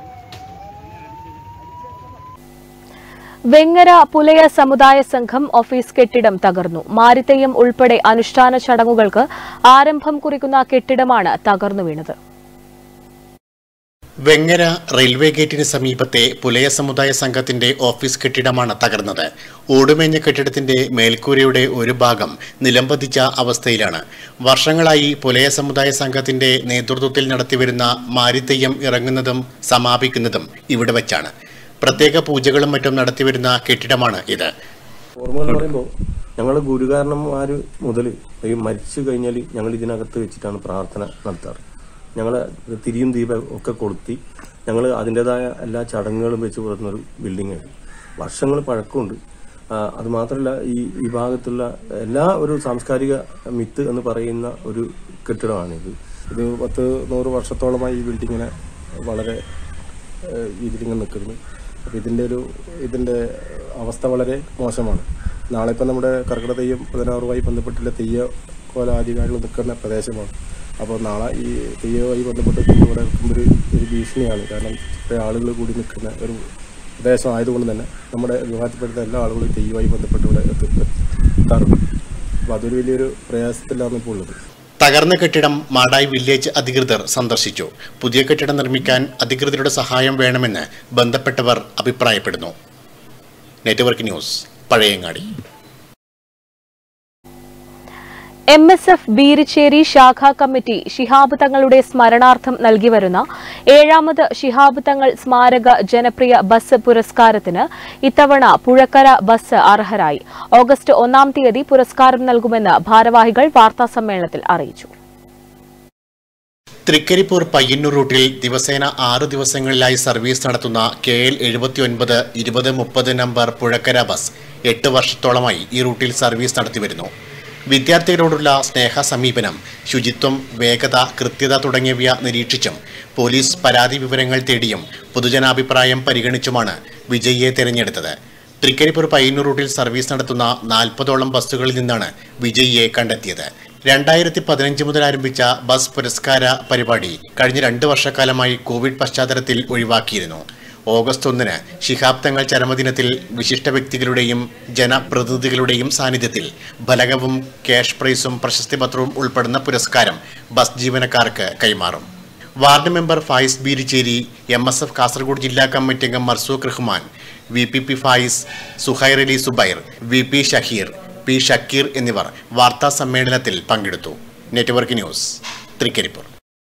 വെങ്ങര പുലയ സമുദായ സംഘം ഓഫീസ് കെട്ടിടം തകർന്നു മാരിത്തെയ്യം ഉൾപ്പെടെ അനുഷ്ഠാന ചടങ്ങുകൾക്ക് ആരംഭം കുറിക്കുന്ന കെട്ടിടമാണ് തകർന്നു വീണത് വെങ്ങര റെയിൽവേ ഗേറ്റിന് സമീപത്തെ പുലയ സമുദായ സംഘത്തിന്റെ ഓഫീസ് കെട്ടിടമാണ് തകർന്നത് ഓടുമേഞ്ഞ കെട്ടിടത്തിന്റെ മേൽക്കൂരയുടെ ഒരു ഭാഗം നിലംപതിച്ച അവസ്ഥയിലാണ് വർഷങ്ങളായി പുലയ സമുദായ സംഘത്തിന്റെ നേതൃത്വത്തിൽ നടത്തിവരുന്ന മാരിത്തെയ്യം ഇറങ്ങുന്നതും സമാപിക്കുന്നതും ഇവിടെ വെച്ചാണ് പ്രത്യേക പൂജകളും മറ്റും നടത്തിവരുന്ന കെട്ടിടമാണ് ഇത് ഓർമ്മ എന്ന് പറയുമ്പോൾ ഞങ്ങൾ ഗുരുകാരണന്മാർ മുതൽ ഈ മരിച്ചു കഴിഞ്ഞാൽ ഞങ്ങൾ ഇതിനകത്ത് വെച്ചിട്ടാണ് പ്രാർത്ഥന നടത്താറ് ഞങ്ങൾ തിരിയും ദീപം ഒക്കെ കൊളുത്തി ഞങ്ങൾ അതിൻ്റെതായ എല്ലാ ചടങ്ങുകളും വെച്ച് പുറത്തുന്ന ഒരു ബിൽഡിംഗ് ആണ് വർഷങ്ങൾ പഴക്കമുണ്ട് ആ, അത് മാത്രമല്ല ഈ ഈ ഭാഗത്തുള്ള എല്ലാ ഒരു സാംസ്കാരിക മിത്ത് എന്ന് പറയുന്ന ഒരു കെട്ടിടമാണിത് ഇത് പത്ത് നൂറ് വർഷത്തോളമായി ഈ ബിൽഡിങ്ങിനെ വളരെ ഏഹ്, ഇതിലിങ്ങനെ നിൽക്കുന്നു അപ്പോൾ ഇതിൻ്റെ ഒരു ഇതിൻ്റെ അവസ്ഥ വളരെ മോശമാണ് നാളെ ഇപ്പം നമ്മുടെ കർക്കിടക തെയ്യം പതിനാറുമായി ബന്ധപ്പെട്ടുള്ള തെയ്യ കോല ആധികാരികൾ നിൽക്കുന്ന പ്രദേശമാണ് അപ്പോൾ നാളെ ഈ തെയ്യവുമായി ബന്ധപ്പെട്ട് ഇവിടെ നിൽക്കുമ്പോൾ ഒരു ഒരു ഭീഷണിയാണ് കാരണം കുറേ ആളുകൾ കൂടി നിൽക്കുന്ന ഒരു പ്രദേശം ആയതുകൊണ്ട് തന്നെ നമ്മുടെ വിവാഹത്തിൽപ്പെടുത്ത എല്ലാ ആളുകളും തെയ്യവുമായി ബന്ധപ്പെട്ട് ഇവിടെ എത്തി- എത്താറുണ്ട് അപ്പോൾ അതൊരു വലിയൊരു പ്രയാസത്തിലാണ് ഇപ്പോൾ ഉള്ളത് തകർന്ന കെട്ടിടം മാടായി വില്ലേജ് അധികൃതർ സന്ദർശിച്ചു പുതിയ കെട്ടിടം നിർമ്മിക്കാൻ അധികൃതരുടെ സഹായം വേണമെന്ന് ബന്ധപ്പെട്ടവർ അഭിപ്രായപ്പെടുന്നു network news Pazhayangadi M S F Beericheri ശാഖാ കമ്മിറ്റി ശിഹാബ് തങ്ങളുടെ സ്മരണാർത്ഥം നൽകി വരുന്ന ഏഴാമത് ശിഹാബ് തങ്ങൾ സ്മാരക ജനപ്രിയ ബസ് പുരസ്കാരത്തിന് ഇത്തവണ പുഴക്കര ബസ് അർഹരായി ഓഗസ്റ്റ് ഒന്നാം തീയതി പുരസ്കാരം നൽകുമെന്ന് ഭാരവാഹികൾ വാർത്താസമ്മേളനത്തിൽ അറിയിച്ചു തൃക്കരിപ്പൂർ പയ്യന്നൂർ റൂട്ടിൽ ദിവസേന ആറ് ദിവസങ്ങളിലായി സർവീസ് നടത്തുന്ന കെ എൽ എഴുപത്തിയൊൻപത് ഇരുപത് മുപ്പത് നമ്പർ പുഴക്കര ബസ് എട്ട് വർഷത്തോളമായി ഈ റൂട്ടിൽ സർവീസ് നടത്തിവരുന്നു വിദ്യാർത്ഥികളോടുള്ള സ്നേഹ സമീപനം ശുചിത്വം വേഗത കൃത്യത തുടങ്ങിയവ നിരീക്ഷിച്ചും പോലീസ് പരാതി വിവരങ്ങൾ തേടിയും പൊതുജനാഭിപ്രായം പരിഗണിച്ചുമാണ് വിജയിയെ തിരഞ്ഞെടുത്തത് തൃക്കരിപ്പൂർ പയ്യന്നൂർ റൂട്ടിൽ സർവീസ് നടത്തുന്ന നാൽപ്പതോളം ബസ്സുകളിൽ നിന്നാണ് വിജയിയെ കണ്ടെത്തിയത് രണ്ടായിരത്തി പതിനഞ്ച് മുതൽ ആരംഭിച്ച ബസ് പുരസ്കാര പരിപാടി കഴിഞ്ഞ രണ്ട് വർഷക്കാലമായി കോവിഡ് പശ്ചാത്തലത്തിൽ ഒഴിവാക്കിയിരുന്നു ഓഗസ്റ്റ് ഒന്നിന് ശിഹാബ് തങ്ങൾ ചരമദിനത്തിൽ വിശിഷ്ട വ്യക്തികളുടെയും ജനപ്രതിനിധികളുടെയും സാന്നിധ്യത്തിൽ ഫലകവും ക്യാഷ് പ്രൈസും പ്രശസ്തി പത്രവും ഉൾപ്പെടുന്ന പുരസ്കാരം ബസ് ജീവനക്കാർക്ക് കൈമാറും ward member Fayis Beericheri M S F Kasaragod ജില്ലാ കമ്മിറ്റി അംഗം Marzook Rahman V P P Fayis Suhair Ali Subair V P Shaheer P Shakeer എന്നിവർ വാർത്താ സമ്മേളനത്തിൽ പങ്കെടുത്തു network news Trikaripur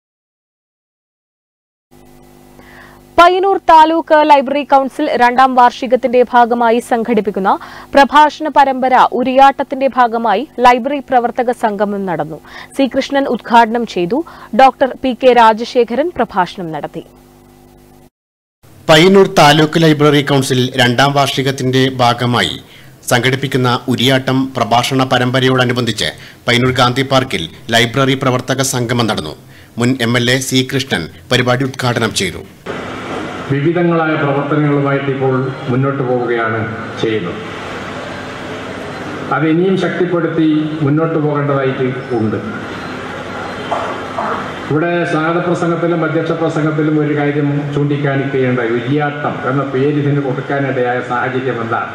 Payyanur taluk library council രണ്ടാം വാർഷികത്തിന്റെ ഭാഗമായി സംഘടിപ്പിക്കുന്ന പ്രഭാഷണ പരമ്പര ഉരിയാട്ടത്തിന്റെ ഭാഗമായി ലൈബ്രറി പ്രവർത്തക സംഗമം നടന്നു സി കൃഷ്ണൻ ഉദ്ഘാടനം ചെയ്തു ഡോക്ടർ പി കെ രാജശേഖരൻ പ്രഭാഷണം നടത്തി പയ്യന്നൂർ താലൂക്ക് ലൈബ്രറി കൗൺസിൽ രണ്ടാം വാർഷികത്തിന്റെ ഭാഗമായി സംഘടിപ്പിക്കുന്ന ഉരിയാട്ടം പ്രഭാഷണ പരമ്പരയോടനുബന്ധിച്ച് പയ്യന്നൂർ ഗാന്ധി പാർക്കിൽ ലൈബ്രറി പ്രവർത്തക സംഗമം നടന്നു മുൻ M L A C Krishnan പരിപാടി ഉദ്ഘാടനം ചെയ്തു വിവിധങ്ങളായ പ്രവർത്തനങ്ങളുമായിട്ട് ഇപ്പോൾ മുന്നോട്ട് പോവുകയാണ് ചെയ്യുന്നത് അത് ഇനിയും ശക്തിപ്പെടുത്തി മുന്നോട്ട് പോകേണ്ടതായിട്ട് ഉണ്ട് ഇവിടെ സ്വാഗത പ്രസംഗത്തിലും അധ്യക്ഷ പ്രസംഗത്തിലും ഒരു കാര്യം ചൂണ്ടിക്കാണിക്കേണ്ട വലിയാട്ടം എന്ന പേര് ഇതിന് കൊടുക്കാനിടയായ സാഹചര്യം എന്താണ്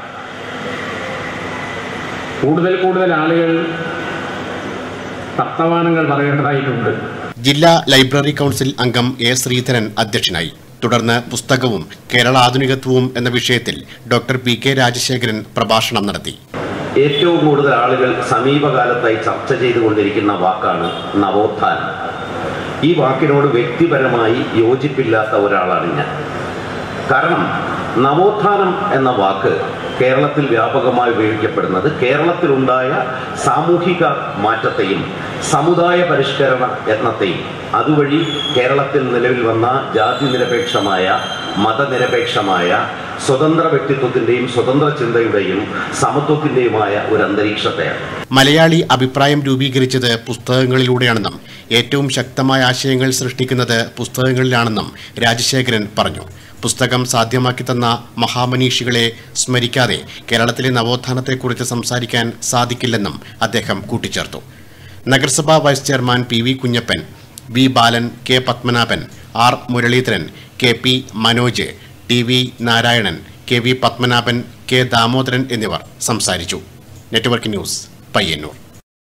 കൂടുതൽ കൂടുതൽ ആളുകൾ വർത്തമാനങ്ങൾ പറയേണ്ടതായിട്ടുണ്ട് ജില്ലാ ലൈബ്രറി കൗൺസിൽ അംഗം എ ശ്രീധരൻ അധ്യക്ഷനായി തുടർന്ന് പുസ്തകവും കേരള ആധുനികത്വവും എന്ന വിഷയത്തിൽ ഡോക്ടർ പി കെ രാജശേഖരൻ പ്രഭാഷണം നടത്തി ഏറ്റവും കൂടുതൽ ആളുകൾ സമീപകാലത്തായി ചർച്ച ചെയ്തുകൊണ്ടിരിക്കുന്ന വാക്കാണ് നവോത്ഥാനം ഈ വാക്കിനോട് വ്യക്തിപരമായി യോജിപ്പില്ലാത്ത ഒരാളാണ് ഞാൻ കാരണം നവോത്ഥാനം എന്ന വാക്ക് കേരളത്തിൽ വ്യാപകമായി ഉപയോഗിക്കപ്പെടുന്നത് കേരളത്തിലുണ്ടായ സാമൂഹിക മാറ്റത്തെയും സമുദായ പരിഷ്കരണ യത്നത്തെയും അതുവഴി കേരളത്തിൽ നിലവിൽ വന്ന ജാതി നിരപേക്ഷമായ മതനിരപേക്ഷമായ സ്വതന്ത്ര വ്യക്തിത്വത്തിന്റെയും സ്വതന്ത്ര ചിന്തയുടെയും സമത്വത്തിന്റെയുമായ ഒരു അന്തരീക്ഷത്തെയാണ് മലയാളി അഭിപ്രായം രൂപീകരിച്ചത് പുസ്തകങ്ങളിലൂടെയാണെന്നും ഏറ്റവും ശക്തമായ ആശയങ്ങൾ സൃഷ്ടിക്കുന്നത് പുസ്തകങ്ങളിലാണെന്നും രാജശേഖരൻ പറഞ്ഞു പുസ്തകം സാധ്യമാക്കി തന്ന മഹാമനീഷികളെ സ്മരിക്കാതെ കേരളത്തിലെ നവോത്ഥാനത്തെക്കുറിച്ച് സംസാരിക്കാൻ സാധിക്കില്ലെന്നും അദ്ദേഹം കൂട്ടിച്ചേർത്തു നഗരസഭാ vice chairman P V Kunhappan V Balan K Padmanabhan R Muraleedharan K P Manoj T V Narayanan K V Padmanabhan K Damodaran എന്നിവർ സംസാരിച്ചു network news Payyanur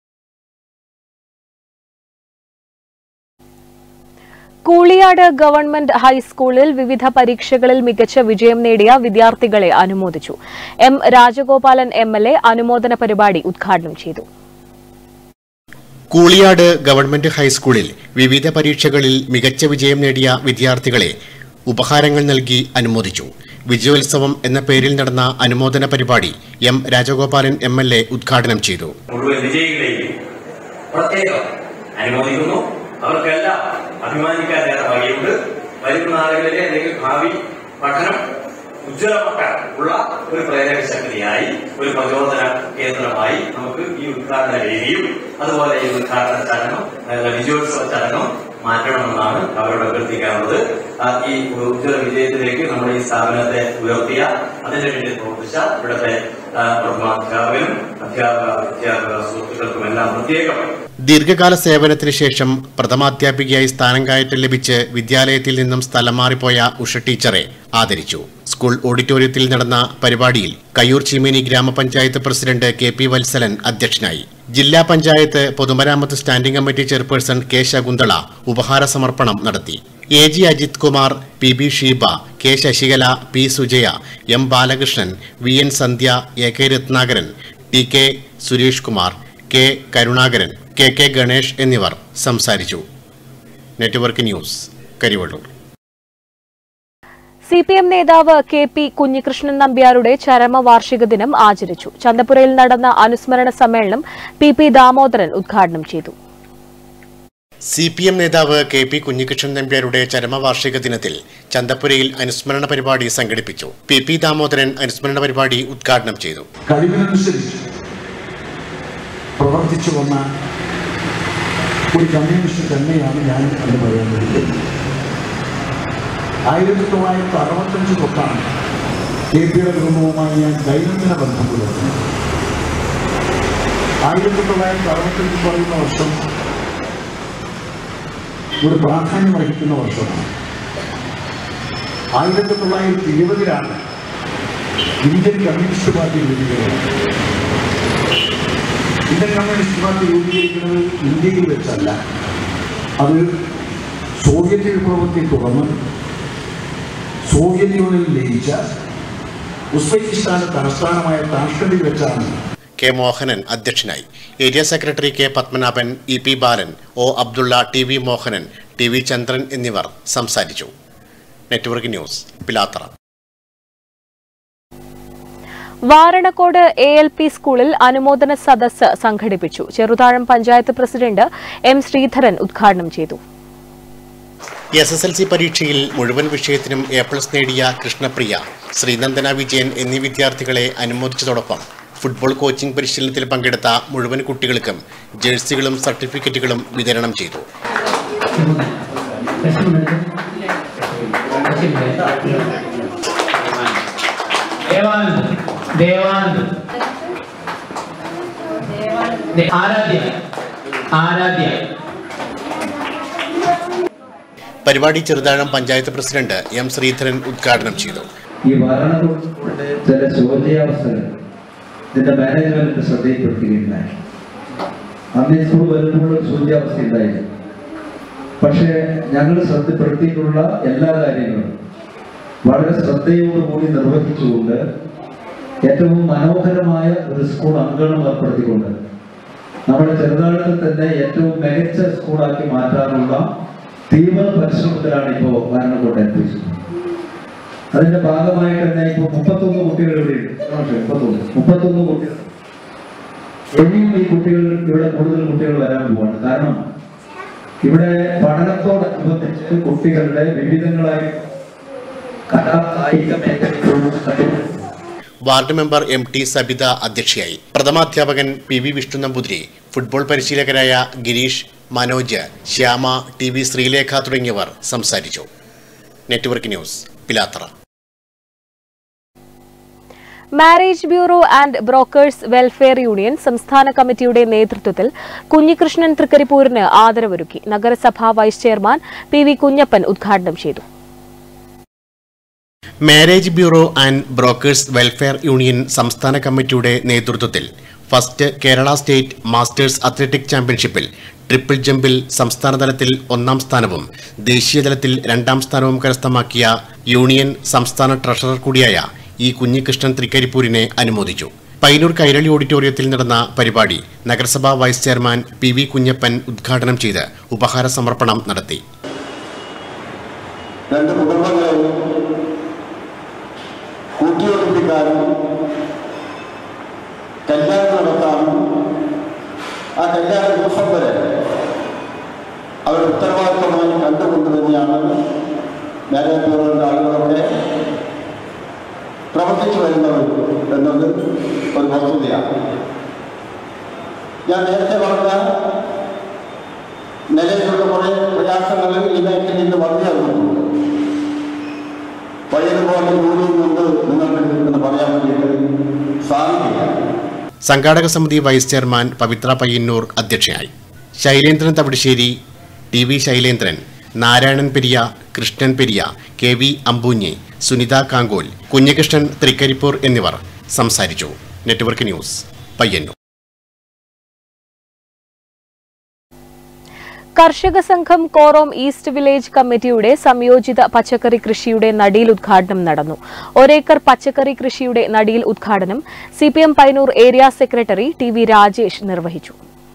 Kooliyad government ഹൈസ്കൂളിൽ വിവിധ പരീക്ഷകളിൽ മികച്ച വിജയം നേടിയ വിദ്യാർത്ഥികളെ അനുമോദിച്ചു M Rajagopalan M L A അനുമോദന പരിപാടി ഉദ്ഘാടനം ചെയ്തു കൂളിയാട് ഗവൺമെന്റ് ഹൈസ്കൂളിൽ വിവിധ പരീക്ഷകളിൽ മികച്ച വിജയം നേടിയ വിദ്യാർത്ഥികളെ ഉപഹാരങ്ങൾ നൽകി അനുമോദിച്ചു വിജയോത്സവം എന്ന പേരിൽ നടന്ന അനുമോദന പരിപാടി M Rajagopalan M L A ഉദ്ഘാടനം ചെയ്തു മുഴുവൻ വിജയികളെയും പ്രത്യേകം അനുമോദിക്കുന്നു അവർക്കെല്ലാം അഭിമാനിക്കാൻ വകയുണ്ട് വരുന്ന നാളുകളിലെ അല്ലെങ്കിൽ ഭാവി പഠനം ഉജ്ജ്വലമാക്കാൻ ഉള്ള ഒരു പ്രേരക ശക്തിയായി ഒരു പ്രചോദന കേന്ദ്രമായി നമുക്ക് ഈ ഉദ്ഘാടന വേദിയും അതുപോലെ ഈ ഉദ്ഘാടന ചടങ്ങും അതായത് വിജയോത്സവ ചടങ്ങും മാറ്റണമെന്നാണ് അവരോട് അഭ്യർത്ഥിക്കാനുള്ളത് ആ, ഈ ഉജ്ജ്വല വിജയത്തിലേക്ക് നമ്മുടെ ഈ സ്ഥാപനത്തെ ഉയർത്തിയ അതിന്റെ വേണ്ടി പ്രവർത്തിച്ച ഇവിടുത്തെ ആ, പ്രഥമാധ്യാപകനും അധ്യാപക വിദ്യാപക സുഹൃത്തുക്കൾക്കും എല്ലാം പ്രത്യേകം ദീർഘകാല സേവനത്തിന് ശേഷം പ്രഥമാധ്യാപികയായി സ്ഥാനം കയറ്റം ലഭിച്ച് വിദ്യാലയത്തിൽ നിന്നും സ്ഥലം മാറിപ്പോയ ഉഷ ടീച്ചറെ ആദരിച്ചു സ്കൂൾ ഓഡിറ്റോറിയത്തിൽ നടന്ന പരിപാടിയിൽ കയ്യൂർ ചീമേനി ഗ്രാമപഞ്ചായത്ത് പ്രസിഡന്റ് കെ പി വത്സലൻ അധ്യക്ഷനായി ജില്ലാ പഞ്ചായത്ത് പൊതുമരാമത്ത് standing committee chairperson K Shakuntala ഉപഹാര സമർപ്പണം നടത്തി A G Ajith Kumar P B Sheeba K Sasikala P Sujaya M Balakrishnan V N Sandhya A K Ratnakaran T K Suresh Kumar K Karunakaran K K Ganesh എന്നിവർ സംസാരിച്ചു network news Karivellur C P M നേതാവ് കെ പി കുഞ്ഞികൃഷ്ണൻ നമ്പ്യാരുടെ ചരമവാർഷിക ദിനം ആചരിച്ചു ചന്തപുരയിൽ നടന്ന അനുസ്മരണ സമ്മേളനം പി പി ദാമോദരൻ ഉദ്ഘാടനം ചെയ്തു സി പി എം നേതാവ് കെ പി കുഞ്ഞികൃഷ്ണൻ നമ്പ്യാരുടെ ചരമവാർഷിക ദിനത്തിൽ ചന്തപ്പുരയിൽ അനുസ്മരണ പരിപാടി സംഘടിപ്പിച്ചു പി പി ദാമോദരൻ അനുസ്മരണ പരിപാടി ഉദ്ഘാടനം ചെയ്തു കഴിവിനനുസരിച്ച് പ്രവർത്തിച്ചു വന്ന ഒരു കമ്മ്യൂണിസ്റ്റ് തന്നെയാണ് ഞാൻ എന്ന് പറയാൻ വേണ്ടി ആയിരത്തി തൊള്ളായിരത്തി അറുപത്തഞ്ച് തൊട്ടാണ് കെ പിയുടെ കുടുംബവുമായി ഞാൻ ദൈനംദിന ബന്ധം പുലർത്തുന്നത് ആയിരത്തി തൊള്ളായിരത്തി അറുപത്തഞ്ച് പറയുന്ന വർഷം ഒരു പ്രാധാന്യം വഹിക്കുന്ന വർഷമാണ് ആയിരത്തി തൊള്ളായിരത്തി ഇരുപതിലാണ് ഇന്ത്യൻ കമ്മ്യൂണിസ്റ്റ് പാർട്ടി രൂപീകരിക്കുന്നത് ഇന്ത്യൻ കമ്മ്യൂണിസ്റ്റ് പാർട്ടി രൂപീകരിക്കുന്നത് ഇന്ത്യയിൽ വെച്ചല്ല അത് സോവിയറ്റ് വിപ്ലവത്തെ തുടർന്ന് സോവിയറ്റ് യൂണിയനിൽ ലയിച്ച ഉസ്ബെക്കിസ്ഥാന് തലസ്ഥാനമായ താഷ്കണ്ടിൽ വെച്ചാണ് കെ മോഹനൻ അധ്യക്ഷനായി area secretary K Padmanabhan E P Balan O Abdullah T V Mohanan T V Chandran എന്നിവർ സംസാരിച്ചു network news Pilathara Varanakkode A L P സ്കൂളിൽ അനുമോദന സദസ്സ് സംഘടിപ്പിച്ചു ചെറുതാഴം പഞ്ചായത്ത് പ്രസിഡന്റ് എം ശ്രീധരൻ ഉദ്ഘാടനം ചെയ്തു എസ് എസ് എൽ സി പരീക്ഷയിൽ മുഴുവൻ വിഷയത്തിനും എ പ്ലസ് നേടിയ കൃഷ്ണപ്രിയ ശ്രീനന്ദന വിജയൻ എന്നീ വിദ്യാർത്ഥികളെ അനുമോദിച്ചതോടൊപ്പം ഫുട്ബോൾ കോച്ചിംഗ് പരിശീലനത്തിൽ പങ്കെടുത്ത മുഴുവൻ കുട്ടികൾക്കും ജേഴ്സികളും സർട്ടിഫിക്കറ്റുകളും വിതരണം ചെയ്തു ദേവാനന്ദ് ദേവാനന്ദ് ദേ- ആരാധ്യ ആരാധ്യ പരിപാടി ചെറുതാഴം പഞ്ചായത്ത് പ്രസിഡന്റ് എം ശ്രീധരൻ ഉദ്ഘാടനം ചെയ്തു ഈ ഭരണകൂടങ്ങളുടെ ചില ചോദ്യാവസ്ഥകൾ ഇതിന്റെ മാനേജ്മെന്റിന്റെ ശ്രദ്ധയിൽപ്പെടുത്തുകയുണ്ടായി അന്ന് ഈ സ്കൂൾ വരുമ്പോൾ ഒരു ചോദ്യാവസ്ഥ ഉണ്ടായിരുന്നു പക്ഷേ ഞങ്ങൾ ശ്രദ്ധപ്പെടുത്തിയിട്ടുള്ള എല്ലാ കാര്യങ്ങളും വളരെ ശ്രദ്ധയോടുകൂടി നിർവഹിച്ചുകൊണ്ട് ഏറ്റവും മനോഹരമായ ഒരു സ്കൂൾ അങ്കണം ഏർപ്പെടുത്തിക്കൊണ്ട് നമ്മുടെ ചെറുതാഴത്തിൽ തന്നെ ഏറ്റവും മികച്ച സ്കൂളാക്കി മാറ്റാനുള്ള തീവ്ര പരിശ്രമത്തിലാണ് ഇപ്പോൾ ഭരണകൂടം എത്തിച്ചത് അതിന്റെ ഭാഗമായിട്ട് തന്നെ ഇപ്പൊ മുപ്പത്തൊന്ന് കുട്ടികൾ ഇവിടെ ഉണ്ട് മുപ്പത്തൊന്ന് മുപ്പത്തൊന്ന് കുട്ടികൾ ഇനിയും ഈ കുട്ടികൾ ഇവിടെ കൂടുതൽ കുട്ടികൾ വരാൻ പോവാണ് കാരണം ഇവിടെ പഠനത്തോടനുബന്ധിച്ച് കുട്ടികളുടെ വിവിധങ്ങളായ കലാ കായിക മേഖലകളിലുള്ള ward member M T Sabitha അധ്യക്ഷയായി പ്രഥമാധ്യാപകൻ P V Vishnu Namboothiri football പരിശീലകരായ ഗിരീഷ് മനോജ് ശ്യാമ ടി വി ശ്രീലേഖ തുടങ്ങിയവർ സംസാരിച്ചു network news Pilathara marriage bureau and brokers welfare union സംസ്ഥാന കമ്മിറ്റിയുടെ നേതൃത്വത്തിൽ കുഞ്ഞികൃഷ്ണൻ തൃക്കരിപ്പൂരിന് ആദരവൊരുക്കി നഗരസഭാ vice chairman P V Kunhappan ഉദ്ഘാടനം ചെയ്തു marriage bureau and brokers welfare union സംസ്ഥാന കമ്മിറ്റിയുടെ നേതൃത്വത്തിൽ first Kerala state masters athletic ചാമ്പ്യൻഷിപ്പിൽ ട്രിപ്പിൾ ജമ്പിൽ സംസ്ഥാനതലത്തിൽ ഒന്നാം സ്ഥാനവും ദേശീയതലത്തിൽ രണ്ടാം സ്ഥാനവും കരസ്ഥമാക്കിയ യൂണിയൻ സംസ്ഥാന ട്രഷറർ കൂടിയായ ഇ കുഞ്ഞികൃഷ്ണൻ തൃക്കരിപ്പൂരിനെ അനുമോദിച്ചു പൈനൂർ കൈരളി ഓഡിറ്റോറിയത്തിൽ നടന്ന പരിപാടി നഗരസഭാ vice chairman P V Kunhappan ഉദ്ഘാടനം ചെയ്ത് ഉപഹാര സമർപ്പണം നടത്തി രണ്ട് കുടുംബങ്ങളെയും കൂട്ടിയൊളിപ്പിക്കാനും കല്യാണം നടത്താനും ആ കല്യാണ ദിവസം വരെ അവർ ഉത്തരവാദിത്തമായി കണ്ടുകൊണ്ട് തന്നെയാണ് മാരേജ് ബ്യൂറോയുടെ ആളുകളൊക്കെ പ്രവർത്തിച്ചു വരുന്നത് എന്നത് ഒരു വസ്തുതയാണ് ഞാൻ നേരത്തെ പറഞ്ഞ നിലയിലുള്ള കുറേ പ്രയാസങ്ങൾ ഈ മേഖലയിൽ നിന്ന് വളരെയധികമുണ്ട് പഴയതുപോലെ ജോലിയുമുണ്ട് നിങ്ങൾക്ക് എന്ന് പറയാൻ വേണ്ടിയിട്ട് സാധിക്കില്ല സംഘാടക സമിതി വൈസ് ചെയർമാൻ പവിത്ര പയ്യന്നൂർ അധ്യക്ഷയായി Shailendran Thavidussery T V Shailendran Narayanan Periya Krishnan Periya K V Ambunhi Sunitha Kankol Kunhikrishnan Trikaripur എന്നിവർ സംസാരിച്ചു നെറ്റ്വർക്ക് ന്യൂസ് പയ്യന്നൂർ കർഷക സംഘം കോറോം ഈസ്റ്റ് വില്ലേജ് കമ്മിറ്റിയുടെ സംയോജിത പച്ചക്കറി കൃഷിയുടെ നടീൽ ഉദ്ഘാടനം നടന്നു ഒരേക്കർ പച്ചക്കറി കൃഷിയുടെ നടീൽ ഉദ്ഘാടനം C P M Painur area secretary T V Rajesh നിർവഹിച്ചു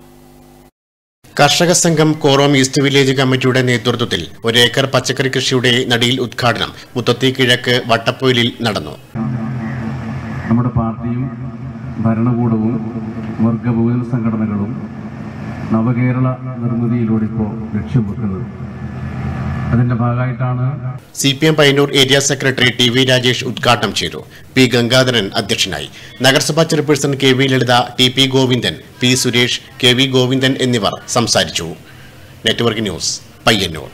കർഷക സംഘം കോറോം ഈസ്റ്റ് വില്ലേജ് കമ്മിറ്റിയുടെ നേതൃത്വത്തിൽ ഒരേക്കർ പച്ചക്കറി കൃഷിയുടെ നടീൽ ഉദ്ഘാടനം മുത്തത്തി കിഴക്ക് വട്ടപ്പൊയിലിൽ നടന്നു നമ്മുടെ പാർട്ടിയും ഭരണകൂടവും വർഗബഹുജന സംഘടനകളും നവകേരള നിർമ്മിതിയിലൂടെ ഇപ്പോൾ ലക്ഷ്യം വെക്കുന്നത് അതിന്റെ ഭാഗമായിട്ടാണ് C P M Payyanur area secretary T V Rajesh ഉദ്ഘാടനം ചെയ്തു പി ഗംഗാധരൻ അധ്യക്ഷനായി നഗരസഭാ chairperson K V Lalitha T P Govindan P Suresh K V Govindan എന്നിവർ സംസാരിച്ചു നെറ്റ്വർക്ക് ന്യൂസ് പയ്യന്നൂർ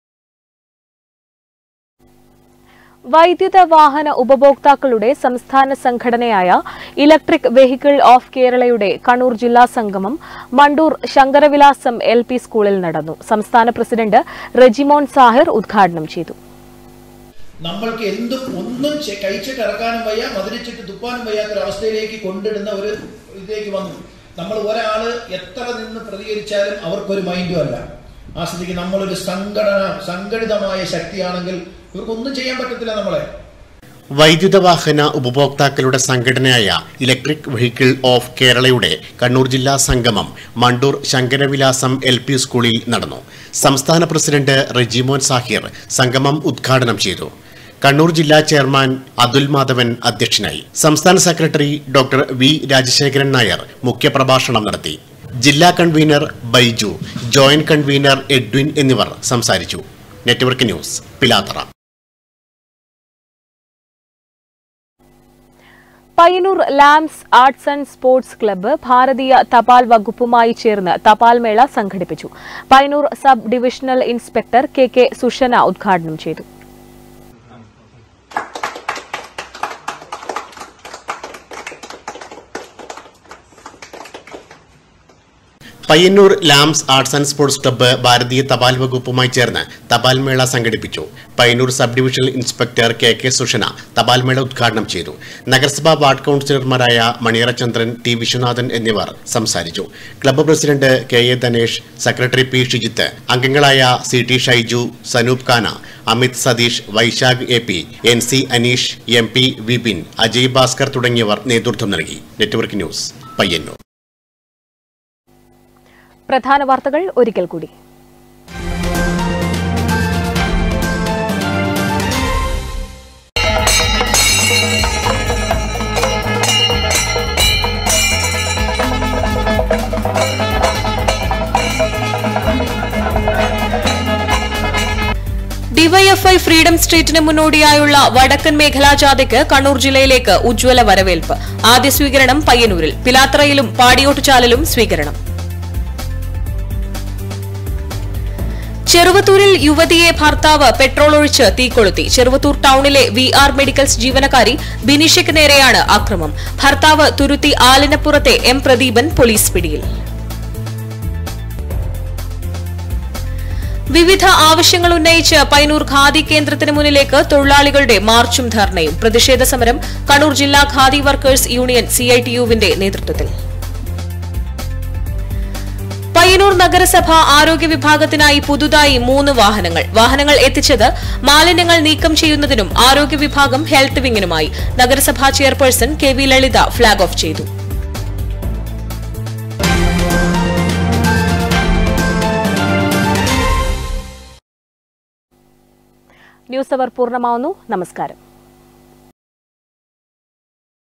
വൈദ്യുത വാഹന ഉപഭോക്താക്കളുടെ സംസ്ഥാന സംഘടനയായ ഇലക്ട്രിക് വെഹിക്കിൾ ഓഫ് കേരളയുടെ കണ്ണൂർ ജില്ലാ സംഗമം മണ്ടൂർ ശങ്കരവിലാസം എൽ പി സ്കൂളിൽ നടന്നു സംസ്ഥാന പ്രസിഡന്റ് റെജിമോൻ സാഹിർ ഉദ്ഘാടനം ചെയ്തു നമ്മൾക്ക് എന്തും ഒന്നും ചെ- കഴിച്ചിട്ട് ഇറക്കാനും വയ്യ മധുരിച്ചിട്ട് തുപ്പാനും വയ്യാത്തൊരവസ്ഥയിലേക്ക് കൊണ്ടിടുന്ന ഒരു ഇതിലേക്ക് വന്നു നമ്മൾ ഒരാള് എത്ര നിന്ന് പ്രതികരിച്ചാലും അവർക്കൊരു മൈൻഡും അല്ല ആ സ്ഥിതിക്ക് നമ്മളൊരു സംഘടന സംഘടിതമായ ശക്തിയാണെങ്കിൽ ഇവർക്കൊന്നും ചെയ്യാൻ പറ്റത്തില്ല നമ്മളെ വൈദ്യുത വാഹന ഉപഭോക്താക്കളുടെ സംഘടനയായ ഇലക്ട്രിക് വെഹിക്കിൾ ഓഫ് കേരളയുടെ കണ്ണൂർ ജില്ലാ സംഗമം മണ്ടൂർ ശങ്കരവിലാസം എൽ പി സ്കൂളിൽ നടന്നു സംസ്ഥാന പ്രസിഡന്റ് റെജിമോൻ സാഹിർ സംഗമം ഉദ്ഘാടനം ചെയ്തു കണ്ണൂർ ജില്ലാ ചെയർമാൻ അതുൽ മാധവൻ അധ്യക്ഷനായി സംസ്ഥാന secretary doctor V Rajasekharan Nair മുഖ്യപ്രഭാഷണം നടത്തി ജില്ലാ convener Baiju joint convener Edwin എന്നിവർ സംസാരിച്ചു network news Pilathara Payyanur Lambs arts and sports club ഭാരതീയ തപാൽ വകുപ്പുമായി ചേർന്ന് തപാൽ മേള സംഘടിപ്പിച്ചു Payyanur sub divisional inspector K K Sushana ഉദ്ഘാടനം ചെയ്തു Payyanur Lambs arts and sports club ഭാരതീയ തപാൽ വകുപ്പുമായി ചേർന്ന് തപാൽ മേള സംഘടിപ്പിച്ചു Payyanur sub divisional inspector K K Sushana തപാൽ മേള ഉദ്ഘാടനം ചെയ്തു നഗരസഭാ വാർഡ് കൌൺസിലർമാരായ മണിയറചന്ദ്രൻ ടി വിശ്വനാഥൻ എന്നിവർ സംസാരിച്ചു club president K A Dhanesh secretary P Shijith അംഗങ്ങളായ C T Shaiju Sanoop Khana Amith Satheesh Vaishakh A P N C Aneesh M P Vipin Ajay Bhaskar തുടങ്ങിയവർ നേതൃത്വം നൽകി നെറ്റ്വർക്ക് ന്യൂസ് പയ്യന്നൂർ പ്രധാന വാർത്തകൾ ഒരിക്കൽ കൂടി ഡിവൈഎഫ്ഐ ഫ്രീഡം സ്ട്രീറ്റിന് മുന്നോടിയായുള്ള വടക്കൻ മേഖലാ ജാഥയ്ക്ക് കണ്ണൂർ ജില്ലയിലേക്ക് ഉജ്ജ്വല വരവേൽപ്പ് ആദ്യ സ്വീകരണം പയ്യന്നൂരിൽ പിലാത്രയിലും പാടിയോട്ടുചാലിലും സ്വീകരണം ചെറുവത്തൂരിൽ യുവതിയെ ഭർത്താവ് പെട്രോൾ ഒഴിച്ച് തീകൊളുത്തി ചെറുവത്തൂർ ടൌണിലെ വി ആർ മെഡിക്കൽസ് ജീവനക്കാരി ബിനീഷയ്ക്ക് നേരെയാണ് അക്രമം ഭർത്താവ് തുരുത്തി ആലിനപ്പുറത്തെ എം പ്രദീപൻ പോലീസ് പിടിയിൽ വിവിധ ആവശ്യങ്ങൾ ഉന്നയിച്ച് പൈനൂർ ഖാദി കേന്ദ്രത്തിന് മുന്നിലേക്ക് തൊഴിലാളികളുടെ മാർച്ചും ധർണയും പ്രതിഷേധ സമരം കണ്ണൂർ ജില്ലാ ഖാദി വർക്കേഴ്സ് യൂണിയൻ സിഐടിയുവിന്റെ നേതൃത്വത്തിൽ പയ്യന്നൂർ നഗരസഭ ആരോഗ്യ വിഭാഗത്തിനായി പുതുതായി മൂന്ന് വാഹനങ്ങൾ വാഹനങ്ങൾ എത്തിച്ചത് മാലിന്യങ്ങൾ നീക്കം ചെയ്യുന്നതിനും ആരോഗ്യ വിഭാഗം ഹെൽത്ത് വിങ്ങിനുമായി നഗരസഭാ chairperson K V Lalitha flag off ചെയ്തു ന്യൂസ് അവർ പൂർണ്ണമാവുന്നു നമസ്കാരം